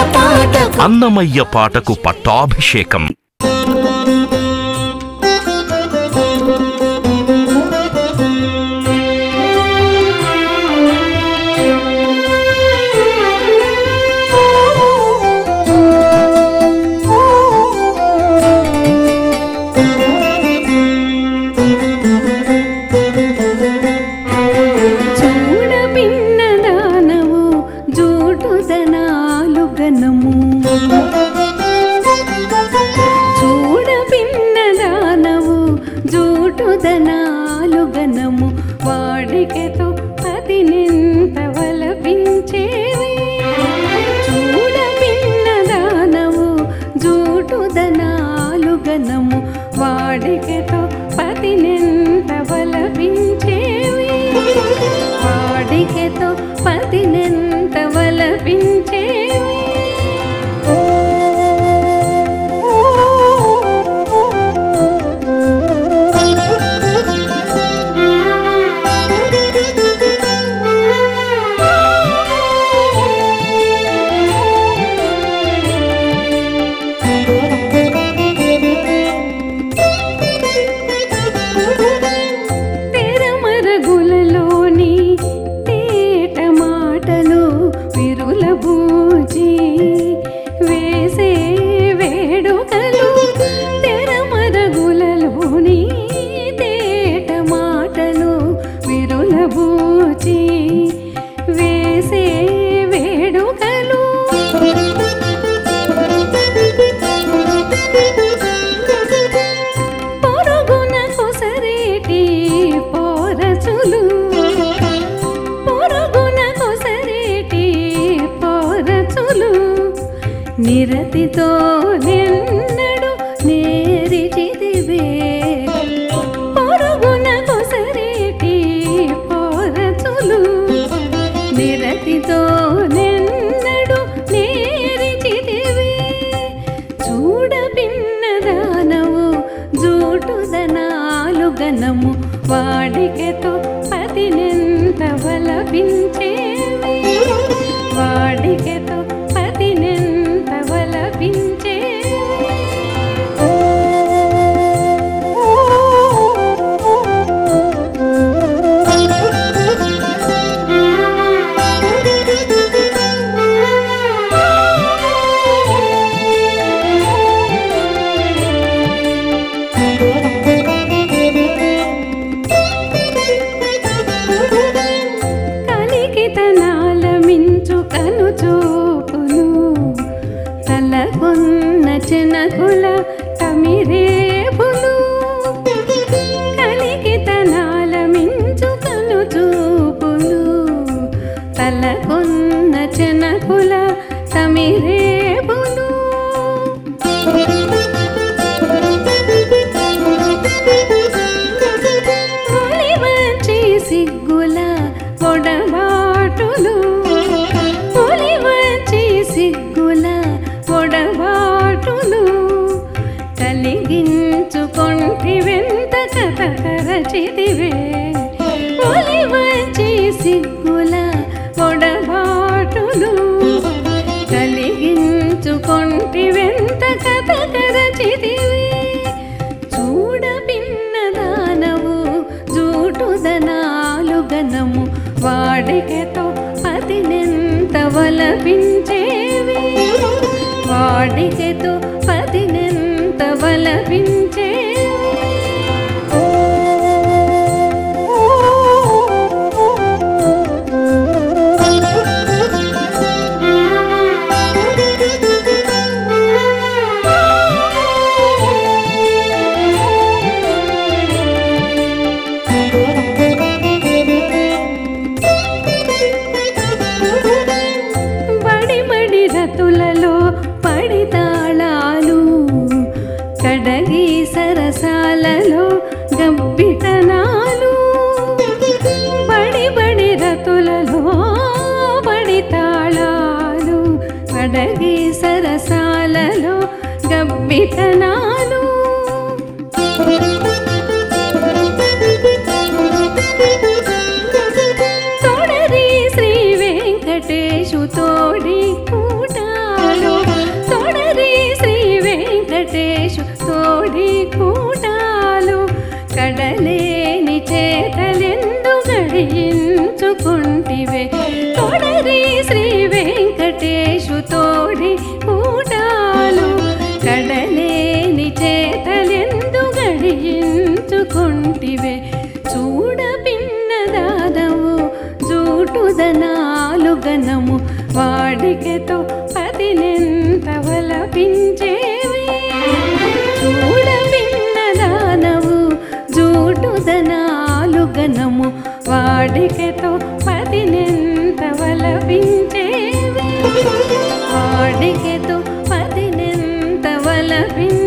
పాటకు అన్నమయ్య పాటకు పట్టాభిషేకం చూడ పిన్నదానవు జూటుదనాలు గనము చూడ పిన్నదానవు జూటుదనాలు గనము వాడికెతో పదినెంత వలపించేవి చూడ పిన్నదానవు జూటుదనాలు గనము వాడికెతో పదినెంత వలపించేవి వాడికెతో పదినెంత వలపించేవి తెరమరగులలోని తేట మాటలు విరుల బూచి వేసే వేడుకలు తెరమరగులలోని తేట మాటలు విరుల బూచి వేసే వేడుకలు పొరుగున కొసరేటి పోరచులు పొరుగున కొసరేటి పోరచులు నిరతితో నిన్నడు నేరిచిదివే పొరుగున కొసరేటి పోరచులు నిరతితో నిన్నడు నేరిచిదివే చూడ పిన్నదానవు జూటుదనాలు గనము వాడికెతో పదినెంత వలపించేవి వాడికెతో పదినెంత వలపించేవి కలికితనాల మించు కను చూపులు తలకొన్న చినకుల తమిరేపులు కలికితనాల మించు కను చూపులు తలకొన్న చినకుల తమిరేపులు ఒలివచి సిగ్గుల పొడబాటులు ఒలివచి సిగ్గుల పొడబాటులు కలిగించుకొంటి వెంత కథ కరచిదివే ఒలివచి సిగ్గుల పొడబాటులు కలిగించుకొంటి వెంత కథ కరచిదివే చూడ పిన్నదానవు జూటుదనాలు గనము వాడికెతో పదినెంత వలపించేవి వాడికెతో పదినెంత వలపించేవి బడి బడి రతులలో పడి తాళాలు కడగి సరసాలలో గబ్బితనాలు బడి బడి రతులలో పడి తాళాలు కడగి సరసాలలో గబ్బితనాలు తోడరి శ్రీ వెంకటేశు తోడి కూటాలు తొడరి శ్రీ వెంకటేశు తోడి కూటాలు కడలేని చేతలెందు గడియించుకుంటివే చూడ పిన్నదాదవు జూటుదనాలు గనము వాడికతో పదినెంత వలపించేవి చూడ పిన్నదానవు జూటుదనాలు గనము వాడికతో పదినెంత వలపించేవి వాడికతో పదినెంత వలపించేవి